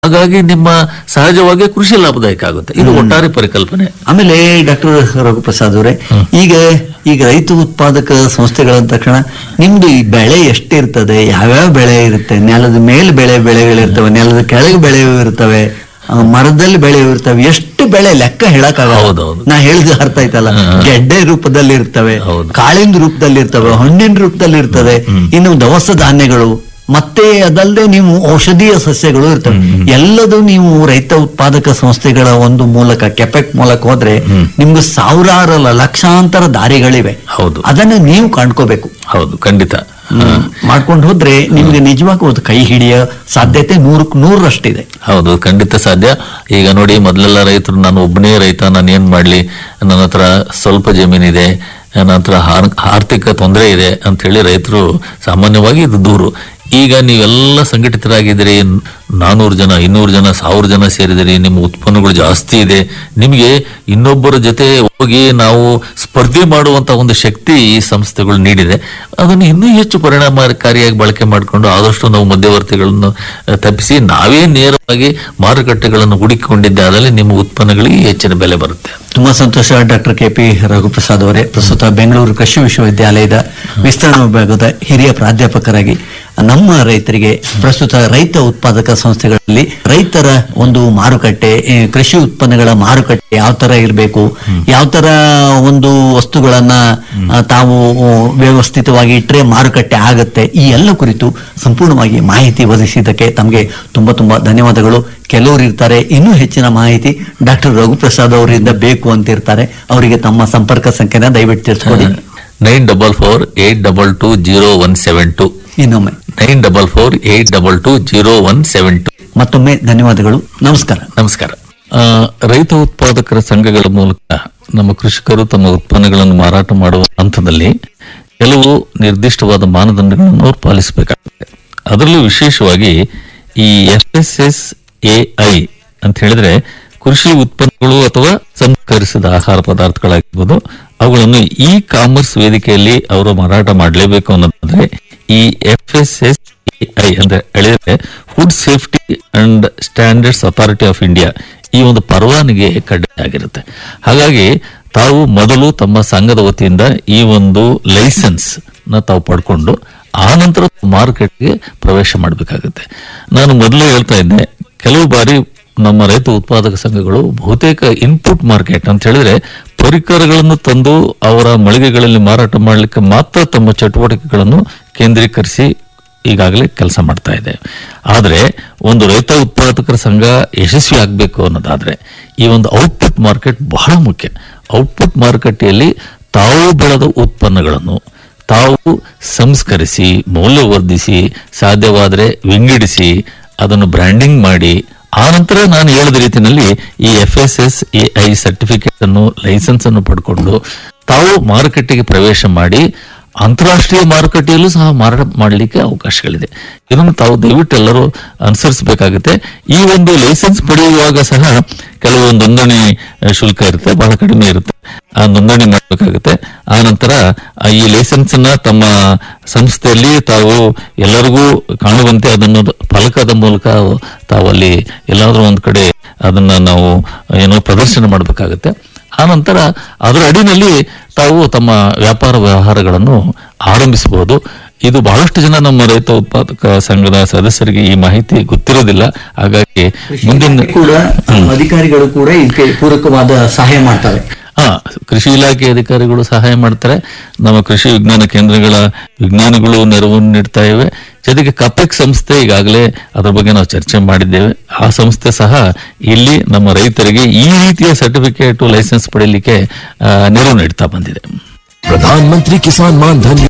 ಹಾಗಾಗಿ ನಿಮ್ಮ ಸಹಜವಾಗಿ ಕೃಷಿ ಲಾಭದಾಯಕ ಆಗುತ್ತೆ ಇದು ಒಟ್ಟಾರೆ ಪರಿಕಲ್ಪನೆ ಆಮೇಲೆ ಡಾಕ್ಟರ್ ರಘುಪ್ರಸಾದ್ ಅವರೇ ಈಗ ಈಗ ರೈತ ಉತ್ಪಾದಕ ಸಂಸ್ಥೆಗಳ ಅಂದ ತಕ್ಷಣ ನಿಮ್ದು ಈ ಬೆಳೆ ಎಷ್ಟಿರ್ತದೆ ಯಾವ್ಯಾವ ಬೆಳೆ ಇರುತ್ತೆ ನೆಲದ ಮೇಲೆ ಬೆಳೆ ಬೆಳೆಗಳಿರ್ತವೆ ನೆಲದ ಕೆಳಗೆ ಬೆಳೆಯೂ ಇರ್ತವೆ ಆ, ಮರದಲ್ಲಿ ಬೆಳೆಯೂ ಇರ್ತವೆ ಎಷ್ಟು ಬೆಳೆ ಲೆಕ್ಕ ಹೇಳಕ್ಕಾಗಲ್ಲ ಹೌದೌದು. ನಾ ಹೇಳಿದ ಅರ್ಥ ಆಯ್ತಲ್ಲ ಗೆಡ್ಡೆ ರೂಪದಲ್ಲಿ ಇರ್ತವೆ ಹೌದು. ಕಾಳಿನ ರೂಪದಲ್ಲಿ ಇರ್ತವೆ ಹಣ್ಣಿನ ರೂಪದಲ್ಲಿ ಇರ್ತದೆ ಇನ್ನು ದವಸ ಧಾನ್ಯಗಳು ಮತ್ತೆ ಅದಲ್ಲದೆ ನೀವು ಔಷಧೀಯ ಸಸ್ಯಗಳು ಇರ್ತವೆ ಎಲ್ಲದೂ ನೀವು ರೈತ ಉತ್ಪಾದಕ ಸಂಸ್ಥೆಗಳ ಒಂದು ಮೂಲಕ ಕೆಪೆಕ್ ಮೂಲಕ ಹೋದ್ರೆ ನಿಮ್ಗೆ ಸಾವಿರಾರಲ್ಲ ಲಕ್ಷಾಂತರ ದಾರಿಗಳಿವೆ ಹೌದು. ಅದನ್ನ ನೀವು ಕಂಡ್ಕೋಬೇಕು ಹೌದು ಖಂಡಿತ ಮಾಡ್ಕೊಂಡು ಹೋದ್ರೆ ನಿಮ್ಗೆ ನಿಜವಾಗೂ ಅದು ಕೈ ಹಿಡಿಯೋ ಸಾಧ್ಯತೆ ನೂರಕ್ಕೆ ನೂರರಷ್ಟಿದೆ ಹೌದು ಖಂಡಿತ ಸಾಧ್ಯ ಈಗ ನೋಡಿ ಮೊದಲೆಲ್ಲ ರೈತರು ನಾನು ಒಬ್ಬನೇ ರೈತ ನಾನು ಏನ್ ಮಾಡ್ಲಿ ನನ್ನ ಹತ್ರ ಸ್ವಲ್ಪ ಜಮೀನಿದೆ ನನ್ನ ಹತ್ರ ಆರ್- ಆರ್ಥಿಕ ತೊಂದರೆ ಇದೆ ಅಂತ ಹೇಳಿ ರೈತರು ಸಾಮಾನ್ಯವಾಗಿ ಇದು ದೂರು ಈಗ ನೀವೆಲ್ಲ ಸಂಘಟಿತರಾಗಿದ್ದೀರಿ ನಾನೂರು ಜನ ಇನ್ನೂರು ಜನ ಸಾವಿರ ಜನ ಸೇರಿದಿರಿ ನಿಮ್ಮ ಉತ್ಪನ್ನಗಳು ಜಾಸ್ತಿ ಇದೆ ನಿಮಗೆ ಇನ್ನೊಬ್ಬರ ಜೊತೆ ಹೋಗಿ ನಾವು ಸ್ಪರ್ಧೆ ಮಾಡುವಂತ ಒಂದು ಶಕ್ತಿ ಈ ಸಂಸ್ಥೆಗಳು ನೀಡಿದೆ ಅದನ್ನು ಇನ್ನೂ ಹೆಚ್ಚು ಪರಿಣಾಮಕಾರಿಯಾಗಿ ಬಳಕೆ ಮಾಡಿಕೊಂಡು ಆದಷ್ಟು ನಾವು ಮಧ್ಯವರ್ತಿಗಳನ್ನು ಅಹ್, ತಪ್ಪಿಸಿ ನಾವೇ ನೇರವಾಗಿ ಮಾರುಕಟ್ಟೆಗಳನ್ನು ಹುಡುಕಿಕೊಂಡಿದ್ದೆ ಆದಲ್ಲಿ ನಿಮ್ಮ ಉತ್ಪನ್ನಗಳಿಗೆ ಹೆಚ್ಚಿನ ಬೆಲೆ ಬರುತ್ತೆ ತುಂಬಾ ಸಂತೋಷ ಡಾಕ್ಟರ್ ಕೆ ಪಿ ರಘುಪ್ರಸಾದ್ ಅವರೇ ಪ್ರಸ್ತುತ ಬೆಂಗಳೂರು ಕೃಷಿ ವಿಶ್ವವಿದ್ಯಾಲಯದ ವಿಸ್ತರಣಾ ವಿಭಾಗದ ಹಿರಿಯ ಪ್ರಾಧ್ಯಾಪಕರಾಗಿ ನಮ್ಮ ರೈತರಿಗೆ ಪ್ರಸ್ತುತ ರೈತ ಉತ್ಪಾದಕ ಸಂಸ್ಥೆಗಳಲ್ಲಿ ರೈತರ ಒಂದು ಮಾರುಕಟ್ಟೆ ಈ ಕೃಷಿ ಉತ್ಪನ್ನಗಳ ಮಾರುಕಟ್ಟೆ ಯಾವ ತರ ಇರಬೇಕು ಯಾವ ತರ ಒಂದು ವಸ್ತುಗಳನ್ನ ಆ, ತಾವು ವ್ಯವಸ್ಥಿತವಾಗಿ ಇಟ್ಟರೆ ಮಾರುಕಟ್ಟೆ ಆಗತ್ತೆ ಈ ಎಲ್ಲ ಕುರಿತು ಸಂಪೂರ್ಣವಾಗಿ ಮಾಹಿತಿ ಒದಗಿಸಿದ್ದಕ್ಕೆ ತಮಗೆ ತುಂಬಾ ತುಂಬಾ ಧನ್ಯವಾದಗಳು ಕೆಲವರು ಇರ್ತಾರೆ ಇನ್ನೂ ಹೆಚ್ಚಿನ ಮಾಹಿತಿ ಡಾಕ್ಟರ್ ರಘುಪ್ರಸಾದ್ ಅವರಿಂದ ಬೇಕು ಅಂತ ಇರ್ತಾರೆ ಅವರಿಗೆ ತಮ್ಮ ಸಂಪರ್ಕ ಸಂಖ್ಯೆನ ದಯವಿಟ್ಟು ತಿಳಿಸ್ಕೊಡಿ nine double four eight double two zero one seven two ಇನ್ನೊಮ್ಮೆ nine double four eight double two zero one seven two ಮತ್ತೊಮ್ಮೆ ಧನ್ಯವಾದಗಳು ನಮಸ್ಕಾರ ನಮಸ್ಕಾರ ಆ, ರೈತ ಉತ್ಪಾದಕರ ಸಂಘಗಳ ಮೂಲಕ ನಮ್ಮ ಕೃಷಿಕರು ತಮ್ಮ ಉತ್ಪನ್ನಗಳನ್ನು ಮಾರಾಟ ಮಾಡುವ ಹಂತದಲ್ಲಿ ಕೆಲವು ನಿರ್ದಿಷ್ಟವಾದ ಮಾನದಂಡಗಳನ್ನು ಅವರು ಪಾಲಿಸಬೇಕಾಗುತ್ತೆ ಅದರಲ್ಲೂ ವಿಶೇಷವಾಗಿ ಈ F S S A I ಅಂತ ಹೇಳಿದ್ರೆ ಕೃಷಿ ಉತ್ಪನ್ನಗಳು ಅಥವಾ ಸಂಸ್ಕರಿಸಿದ ಆಹಾರ ಪದಾರ್ಥಗಳಾಗಿರ್ಬೋದು ಅವುಗಳನ್ನು ಇ ಕಾಮರ್ಸ್ ವೇದಿಕೆಯಲ್ಲಿ ಅವರು ಮಾರಾಟ ಮಾಡಲೇಬೇಕು ಅನ್ನೋದಾದ್ರೆ ಈ ಎಫ್ ಎಸ್ ಎಸ್ ಐ ಅಂದ್ರೆ ಹೇಳಿದ್ರೆ food safety and standards authority of India ಈ ಒಂದು ಪರವಾನಗಿ ಕಡ್ಡಾಯ ಆಗಿರುತ್ತೆ ಹಾಗಾಗಿ ತಾವು ಮೊದಲು ತಮ್ಮ ಸಂಘದ ವತಿಯಿಂದ ಈ ಒಂದು ಲೈಸೆನ್ಸ್ ನ ತಾವು ಪಡ್ಕೊಂಡು ಆ ನಂತರ ಮಾರುಕಟ್ಟೆಗೆ ಪ್ರವೇಶ ಮಾಡಬೇಕಾಗುತ್ತೆ ನಾನು ಮೊದಲೇ ಹೇಳ್ತಾ ಇದ್ದೆ ಕೆಲವು ಬಾರಿ ನಮ್ಮ ರೈತ ಉತ್ಪಾದಕ ಸಂಘಗಳು ಬಹುತೇಕ ಇನ್ಪುಟ್ ಮಾರ್ಕೆಟ್ ಅಂತ ಹೇಳಿದ್ರೆ ಪರಿಕರಗಳನ್ನು ತಂದು ಅವರ ಮಳಿಗೆಗಳಲ್ಲಿ ಮಾರಾಟ ಮಾಡಲಿಕ್ಕೆ ಮಾತ್ರ ತಮ್ಮ ಚಟುವಟಿಕೆಗಳನ್ನು ಕೇಂದ್ರೀಕರಿಸಿ ಈಗಾಗಲೇ ಕೆಲಸ ಮಾಡ್ತಾ ಇದೆ ಆದರೆ ಒಂದು ರೈತ ಉತ್ಪಾದಕರ ಸಂಘ ಯಶಸ್ವಿ ಆಗಬೇಕು ಅನ್ನೋದಾದ್ರೆ ಈ ಒಂದು ಔಟ್ಪುಟ್ ಮಾರ್ಕೆಟ್ ಬಹಳ ಮುಖ್ಯ ಔಟ್ಪುಟ್ ಮಾರುಕಟ್ಟೆಯಲ್ಲಿ ತಾವು ಬೆಳೆದ ಉತ್ಪನ್ನಗಳನ್ನು ತಾವು ಸಂಸ್ಕರಿಸಿ ಮೌಲ್ಯವರ್ಧಿಸಿ ಸಾಧ್ಯವಾದರೆ ವಿಂಗಡಿಸಿ ಅದನ್ನು ಬ್ರ್ಯಾಂಡಿಂಗ್ ಮಾಡಿ ಆ ನಂತರ ನಾನು ಹೇಳಿದ ರೀತಿಯಲ್ಲಿ ಈ F S S A I certificate ಅನ್ನು ಲೈಸೆನ್ಸ್ ಅನ್ನು ಪಡ್ಕೊಂಡು ತಾವು ಮಾರುಕಟ್ಟೆಗೆ ಪ್ರವೇಶ ಮಾಡಿ ಅಂತಾರಾಷ್ಟ್ರೀಯ ಮಾರುಕಟ್ಟೆಯಲ್ಲೂ ಸಹ ಮಾರಾಟ ಮಾಡಲಿಕ್ಕೆ ಅವಕಾಶಗಳಿದೆ ಇದನ್ನು ತಾವು ದಯವಿಟ್ಟು ಎಲ್ಲರೂ ಅನುಸರಿಸಬೇಕಾಗುತ್ತೆ ಈ ಒಂದು ಲೈಸೆನ್ಸ್ ಪಡೆಯುವಾಗ ಸಹ ಕೆಲವು ನೋಂದಣಿ ಅಹ್, ಶುಲ್ಕ ಇರುತ್ತೆ ಬಹಳ ಕಡಿಮೆ ಇರುತ್ತೆ ಆ ನೋಂದಣಿ ಮಾಡಬೇಕಾಗುತ್ತೆ ಆ ನಂತರ ಆ ಈ ಲೈಸೆನ್ಸ್ ಅನ್ನ ತಮ್ಮ ಸಂಸ್ಥೆಯಲ್ಲಿ ತಾವು ಎಲ್ಲರಿಗೂ ಕಾಣುವಂತೆ ಅದನ್ನು ಫಲಕದ ಮೂಲಕ ತಾವು ಅಲ್ಲಿ ಎಲ್ಲಾದ್ರೂ ಒಂದ್ ಕಡೆ ಅದನ್ನ ನಾವು ಏನೋ ಪ್ರದರ್ಶನ ಮಾಡಬೇಕಾಗುತ್ತೆ ಆ ನಂತರ ಅದರ ಅಡಿನಲ್ಲಿ ತಾವು ತಮ್ಮ ವ್ಯಾಪಾರ ವ್ಯವಹಾರಗಳನ್ನು ಆರಂಭಿಸಬಹುದು ಇದು ಬಹಳಷ್ಟು ಜನ ನಮ್ಮ ರೈತ ಉತ್ಪಾದಕ ಸಂಘದ ಸದಸ್ಯರಿಗೆ ಈ ಮಾಹಿತಿ ಗೊತ್ತಿರೋದಿಲ್ಲ ಹಾಗಾಗಿ ಮುಂದಿನ ಕೂಡ ಅಧಿಕಾರಿಗಳು ಕೂಡ ಇದಕ್ಕೆ ಪೂರಕವಾದ ಸಹಾಯ ಮಾಡ್ತಾರೆ ಹಾ ಕೃಷಿ ಇಲಾಖೆ ಅಧಿಕಾರಿಗಳು ಸಹಾಯ ಮಾಡ್ತಾರೆ ನಮ್ಮ ಕೃಷಿ ವಿಜ್ಞಾನ ಕೇಂದ್ರಗಳ ವಿಜ್ಞಾನಿಗಳು ನೆರವನ್ನು ನೀಡ್ತಾ ಇವೆ ಜೊತೆಗೆ ಕಪೆಕ್ ಸಂಸ್ಥೆ ಈಗಾಗಲೇ ಅದರ ಬಗ್ಗೆ ನಾವು ಚರ್ಚೆ ಮಾಡಿದ್ದೇವೆ ಆ ಸಂಸ್ಥೆ ಸಹ ಇಲ್ಲಿ ನಮ್ಮ ರೈತರಿಗೆ ಈ ರೀತಿಯ ಸರ್ಟಿಫಿಕೇಟ್ ಲೈಸೆನ್ಸ್ ಪಡೆಯಲಿಕ್ಕೆ ಆ, ನೆರವು ನೀಡ್ತಾ ಬಂದಿದೆ प्रधानमंत्री किसान मान धन